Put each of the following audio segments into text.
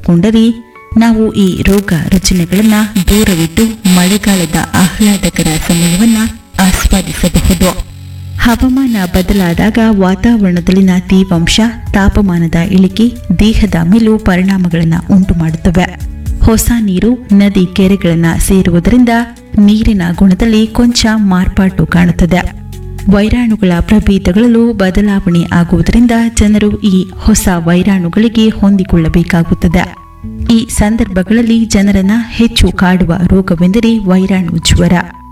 ಬಳಸಿಕೊಂಡರೆ ನಾವು ಈ ರೋಗ ರುಜಿನಗಳನ್ನು ದೂರವಿಟ್ಟು ಮಳೆಗಾಲದ ಆಹ್ಲಾದಕರ ಸಮಯವನ್ನು ಆಸ್ವಾದಿಸಬಹುದು ಹವಾಮಾನ ಬದಲಾದಾಗ ವಾತಾವರಣದಲ್ಲಿನ ತೇವಾಂಶ ತಾಪಮಾನದ ಇಳಿಕೆ ದೇಹದ ಮೇಲೂ ಪರಿಣಾಮಗಳನ್ನು ಉಂಟು ಮಾಡುತ್ತವೆ ಹೊಸ ನೀರು ನದಿ ಕೆರೆಗಳನ್ನು ಸೇರುವುದರಿಂದ ನೀರಿನ ಗುಣದಲ್ಲಿ ಕೊಂಚ ಮಾರ್ಪಾಟು ಕಾಣುತ್ತದೆ ವೈರಾಣುಗಳ ಪ್ರಭೇದಗಳಲ್ಲೂ ಬದಲಾವಣೆ ಆಗುವುದರಿಂದ ಜನರು ಈ ಹೊಸ ವೈರಾಣುಗಳಿಗೆ ಹೊಂದಿಕೊಳ್ಳಬೇಕಾಗುತ್ತದೆ ಈ ಸಂದರ್ಭಗಳಲ್ಲಿ ಜನರನ್ನ ಹೆಚ್ಚು ಕಾಡುವ ರೋಗವೆಂದರೆ ವೈರಾಣು ಜ್ವರ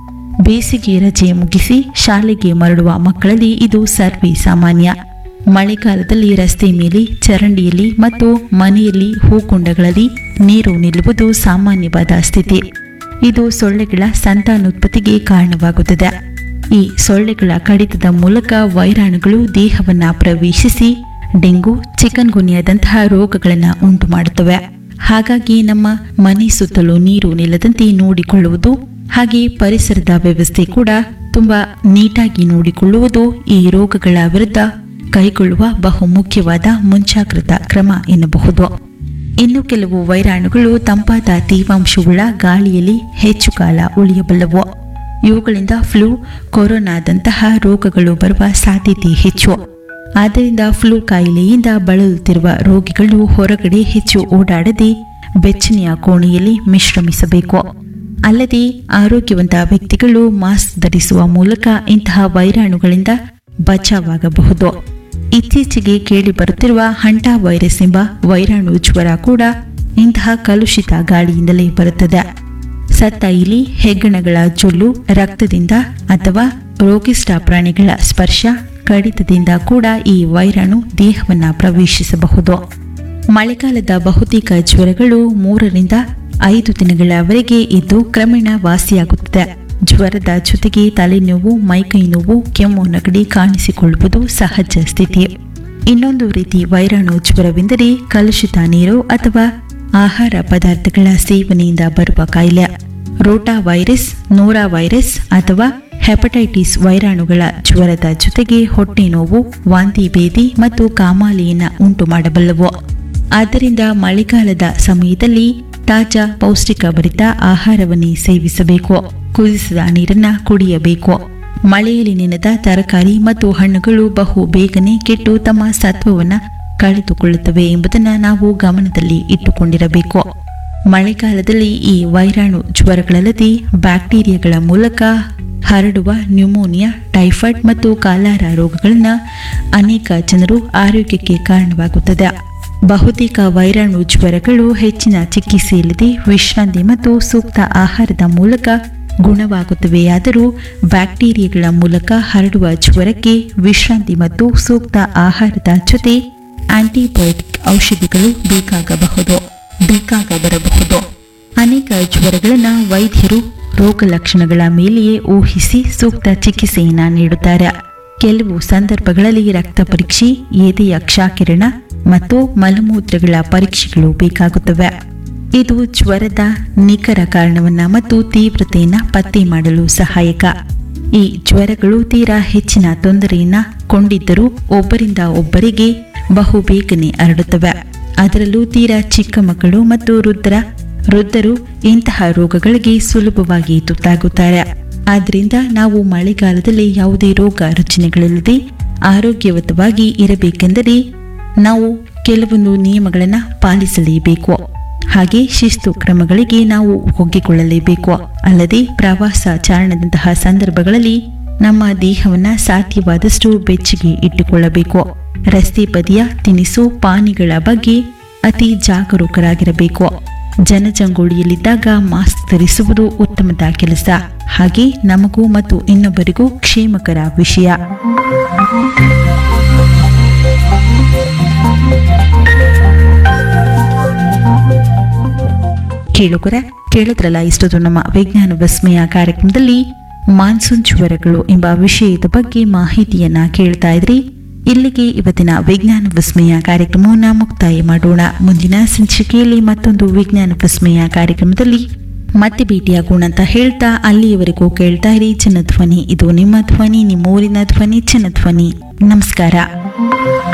ಬೇಸಿಗೆ ರಜೆ ಮುಗಿಸಿ ಶಾಲೆಗೆ ಮರಳುವ ಮಕ್ಕಳಲ್ಲಿ ಇದು ಸರ್ವೇ ಸಾಮಾನ್ಯ ಮಳೆಗಾಲದಲ್ಲಿ ರಸ್ತೆ ಮೇಲೆ ಚರಂಡಿಯಲ್ಲಿ ಮತ್ತು ಮನೆಯಲ್ಲಿ ಹೂಕುಂಡಗಳಲ್ಲಿ ನೀರು ನಿಲ್ಲುವುದು ಸಾಮಾನ್ಯವಾದ ಸ್ಥಿತಿ ಇದು ಸೊಳ್ಳೆಗಳ ಸಂತಾನೋತ್ಪತ್ತಿಗೆ ಕಾರಣವಾಗುತ್ತದೆ ಈ ಸೊಳ್ಳೆಗಳ ಕಡಿತದ ಮೂಲಕ ವೈರಾಣುಗಳು ದೇಹವನ್ನ ಪ್ರವೇಶಿಸಿ ಡೆಂಗು ಚಿಕನ್ ಗುನ್ಯಾದಂತಹ ರೋಗಗಳನ್ನು ಉಂಟು ಮಾಡುತ್ತವೆ ಹಾಗಾಗಿ ನಮ್ಮ ಮನೆ ಸುತ್ತಲೂ ನೀರು ನಿಲ್ಲದಂತೆ ನೋಡಿಕೊಳ್ಳುವುದು ಹಾಗೆ ಪರಿಸರದ ವ್ಯವಸ್ಥೆ ಕೂಡ ತುಂಬಾ ನೀಟಾಗಿ ನೋಡಿಕೊಳ್ಳುವುದು ಈ ರೋಗಗಳ ವಿರುದ್ಧ ಕೈಗೊಳ್ಳುವ ಬಹುಮುಖ್ಯವಾದ ಮುಂಜಾಗ್ರತಾ ಕ್ರಮ ಎನ್ನಬಹುದು ಇನ್ನು ಕೆಲವು ವೈರಾಣುಗಳು ತಂಪಾದ ತೇವಾಂಶವುಳ್ಳ ಗಾಳಿಯಲ್ಲಿ ಹೆಚ್ಚು ಕಾಲ ಉಳಿಯಬಲ್ಲವು ಇವುಗಳಿಂದ ಫ್ಲೂ ಕೊರೋನಾದಂತಹ ರೋಗಗಳು ಬರುವ ಸಾಧ್ಯತೆ ಹೆಚ್ಚು ಆದ್ದರಿಂದ ಫ್ಲೂ ಕಾಯಿಲೆಯಿಂದ ಬಳಲುತ್ತಿರುವ ರೋಗಿಗಳು ಹೊರಗಡೆ ಹೆಚ್ಚು ಓಡಾಡದೆ ಬೆಚ್ಚನೆಯ ಕೋಣೆಯಲ್ಲಿ ವಿಶ್ರಮಿಸಬೇಕು ಅಲ್ಲದೆ ಆರೋಗ್ಯವಂತ ವ್ಯಕ್ತಿಗಳು ಮಾಸ್ಕ್ ಧರಿಸುವ ಮೂಲಕ ಇಂತಹ ವೈರಾಣುಗಳಿಂದ ಬಚಾವಾಗಬಹುದು ಇತ್ತೀಚೆಗೆ ಕೇಳಿಬರುತ್ತಿರುವ ಹಂಟಾ ವೈರಸ್ ಎಂಬ ವೈರಾಣು ಜ್ವರ ಕೂಡ ಇಂತಹ ಕಲುಷಿತ ಗಾಳಿಯಿಂದಲೇ ಬರುತ್ತದೆ ಸತ್ತ ಇಲಿ ಹೆಗ್ಗಣಗಳ ಜೊಲ್ಲು ರಕ್ತದಿಂದ ಅಥವಾ ರೋಗಿಷ್ಠ ಪ್ರಾಣಿಗಳ ಸ್ಪರ್ಶ ಕಡಿತದಿಂದ ಕೂಡ ಈ ವೈರಾಣು ದೇಹವನ್ನು ಪ್ರವೇಶಿಸಬಹುದು ಮಳೆಗಾಲದ ಬಹುತೇಕ ಜ್ವರಗಳು ಮೂರರಿಂದ ಐದು ದಿನಗಳವರೆಗೆ ಇದ್ದು ಕ್ರಮೇಣ ವಾಸಿಯಾಗುತ್ತದೆ ಜ್ವರದ ಜೊತೆಗೆ ತಲೆನೋವು ಮೈಕೈ ನೋವು ಕೆಮ್ಮು ನಗಡಿ ಕಾಣಿಸಿಕೊಳ್ಳುವುದು ಸಹಜ ಸ್ಥಿತಿ ಇನ್ನೊಂದು ರೀತಿ ವೈರಾಣು ಜ್ವರವೆಂದರೆ ಕಲುಷಿತ ನೀರು ಅಥವಾ ಆಹಾರ ಪದಾರ್ಥಗಳ ಸೇವನೆಯಿಂದ ಬರುವ ಕಾಯಿಲೆ ರೋಟಾ ವೈರಸ್ ನೋರಾ ವೈರಸ್ ಅಥವಾ ಹೆಪಟೈಟಿಸ್ ವೈರಾಣುಗಳ ಜ್ವರದ ಜೊತೆಗೆ ಹೊಟ್ಟೆ ನೋವು ವಾಂತಿ ಭೇದಿ ಮತ್ತು ಕಾಮಾಲೆಯನ್ನು ಉಂಟು ಮಾಡಬಲ್ಲವು ಆದ್ದರಿಂದ ಮಳೆಗಾಲದ ಸಮಯದಲ್ಲಿ ತಾಜಾ ಪೌಷ್ಟಿಕಭರಿತ ಆಹಾರವನ್ನೇ ಸೇವಿಸಬೇಕು ಕುದಿಸಿದ ನೀರನ್ನ ಕುಡಿಯಬೇಕು ಮಳೆಯಲ್ಲಿ ನೆನೆದ ತರಕಾರಿ ಮತ್ತು ಹಣ್ಣುಗಳು ಬಹು ಬೇಗನೆ ಕೆಟ್ಟು ತಮ್ಮ ಸತ್ವವನ್ನು ಕಳೆದುಕೊಳ್ಳುತ್ತವೆ ಎಂಬುದನ್ನು ನಾವು ಗಮನದಲ್ಲಿ ಇಟ್ಟುಕೊಂಡಿರಬೇಕು ಮಳೆಗಾಲದಲ್ಲಿ ಈ ವೈರಾಣು ಜ್ವರಗಳಲ್ಲದೆ ಬ್ಯಾಕ್ಟೀರಿಯಾಗಳ ಮೂಲಕ ಹರಡುವ ನ್ಯೂಮೋನಿಯಾ ಟೈಫಾಯ್ಡ್ ಮತ್ತು ಕಾಲಾರ ರೋಗಗಳನ್ನ ಅನೇಕ ಜನರು ಆರೋಗ್ಯಕ್ಕೆ ಕಾರಣವಾಗುತ್ತದೆ ಬಹುತೇಕ ವೈರಾಣು ಜ್ವರಗಳು ಹೆಚ್ಚಿನ ಚಿಕಿತ್ಸೆಯಿಲ್ಲದೆ ವಿಶ್ರಾಂತಿ ಮತ್ತು ಸೂಕ್ತ ಆಹಾರದ ಮೂಲಕ ಗುಣವಾಗುತ್ತವೆಯಾದರೂ ಬ್ಯಾಕ್ಟೀರಿಯಾಗಳ ಮೂಲಕ ಹರಡುವ ಜ್ವರಕ್ಕೆ ವಿಶ್ರಾಂತಿ ಮತ್ತು ಸೂಕ್ತ ಆಹಾರದ ಜೊತೆ ಆಂಟಿಬಯೋಟಿಕ್ ಔಷಧಿಗಳು ಬೇಕಾಗಬಹುದು ಬೇಕಾಗ ಬರಬಹುದು ಅನೇಕ ಜ್ವರಗಳನ್ನು ವೈದ್ಯರು ರೋಗ ಲಕ್ಷಣಗಳ ಮೇಲೆಯೇ ಊಹಿಸಿ ಸೂಕ್ತ ಚಿಕಿತ್ಸೆಯನ್ನು ನೀಡುತ್ತಾರೆ ಕೆಲವು ಸಂದರ್ಭಗಳಲ್ಲಿ ರಕ್ತ ಪರೀಕ್ಷೆ ಎದೆಯ ಕ್ಷಾಕಿರಣ ಮತ್ತು ಮಲಮೂತ್ರಗಳ ಪರೀಕ್ಷೆಗಳು ಬೇಕಾಗುತ್ತವೆ ಇದು ಜ್ವರದ ನಿಖರ ಕಾರಣವನ್ನ ಮತ್ತು ತೀವ್ರತೆಯನ್ನ ಪತ್ತೆ ಮಾಡಲು ಸಹಾಯಕ ಈ ಜ್ವರಗಳು ತೀರಾ ಹೆಚ್ಚಿನ ತೊಂದರೆಯನ್ನ ಕೊಂಡಿದ್ದರೂ ಒಬ್ಬರಿಂದ ಒಬ್ಬರಿಗೆ ಬಹು ಬೇಗನೆ ಹರಡುತ್ತವೆ ಅದರಲ್ಲೂ ತೀರಾ ಚಿಕ್ಕ ಮಕ್ಕಳು ಮತ್ತು ವೃದ್ಧರ ವೃದ್ಧರು ಇಂತಹ ರೋಗಗಳಿಗೆ ಸುಲಭವಾಗಿ ತುತ್ತಾಗುತ್ತಾರೆ ಆದ್ರಿಂದ ನಾವು ಮಳೆಗಾಲದಲ್ಲಿ ಯಾವುದೇ ರೋಗ ರುಜಿನಗಳಿಲ್ಲದೆ ಆರೋಗ್ಯಯುತವಾಗಿ ಇರಬೇಕೆಂದರೆ ನಾವು ಕೆಲವೊಂದು ನಿಯಮಗಳನ್ನು ಪಾಲಿಸಲೇಬೇಕು ಹಾಗೆ ಶಿಸ್ತು ಕ್ರಮಗಳಿಗೆ ನಾವು ಒಗ್ಗಿಕೊಳ್ಳಲೇಬೇಕು ಅಲ್ಲದೆ ಪ್ರವಾಸ ಚಾರಣದಂತಹ ಸಂದರ್ಭಗಳಲ್ಲಿ ನಮ್ಮ ದೇಹವನ್ನ ಸಾಧ್ಯವಾದಷ್ಟು ಬೆಚ್ಚಗೆ ಇಟ್ಟುಕೊಳ್ಳಬೇಕು ರಸ್ತೆ ಬದಿಯ ತಿನಿಸು ಪಾನಿಗಳ ಬಗ್ಗೆ ಅತಿ ಜಾಗರೂಕರಾಗಿರಬೇಕು ಜನಜಂಗುಳಿಯಲ್ಲಿದ್ದಾಗ ಮಾಸ್ಕ್ ಧರಿಸುವುದು ಉತ್ತಮದ ಕೆಲಸ ಹಾಗೆ ನಮಗೂ ಮತ್ತು ಇನ್ನೊಬ್ಬರಿಗೂ ಕ್ಷೇಮಕರ ವಿಷಯ ಕೇಳುಗರ ಕೇಳಿದ್ರಲ್ಲ ಇಷ್ಟೊಂದು ನಮ್ಮ ವಿಜ್ಞಾನ ವಿಸ್ಮಯ ಕಾರ್ಯಕ್ರಮದಲ್ಲಿ ಮಾನ್ಸೂನ್ ಜ್ವರಗಳು ಎಂಬ ವಿಷಯದ ಬಗ್ಗೆ ಮಾಹಿತಿಯನ್ನ ಕೇಳ್ತಾ ಇದ್ರಿ ಇಲ್ಲಿಗೆ ಇವತ್ತಿನ ವಿಜ್ಞಾನ ವಿಸ್ಮಯ ಕಾರ್ಯಕ್ರಮವನ್ನು ಮುಕ್ತಾಯ ಮಾಡೋಣ ಮುಂದಿನ ಸಂಚಿಕೆಯಲ್ಲಿ ಮತ್ತೊಂದು ವಿಜ್ಞಾನ ವಿಸ್ಮಯ ಕಾರ್ಯಕ್ರಮದಲ್ಲಿ ಮತ್ತೆ ಭೇಟಿಯಾಗೋಣ ಅಂತ ಹೇಳ್ತಾ ಅಲ್ಲಿಯವರೆಗೂ ಕೇಳ್ತಾ ಇರಿ ಜನಧ್ವನಿ ಇದು ನಿಮ್ಮ ಧ್ವನಿ ನಿಮ್ಮ ಊರಿನ ಧ್ವನಿ ಜನಧ್ವನಿ ನಮಸ್ಕಾರ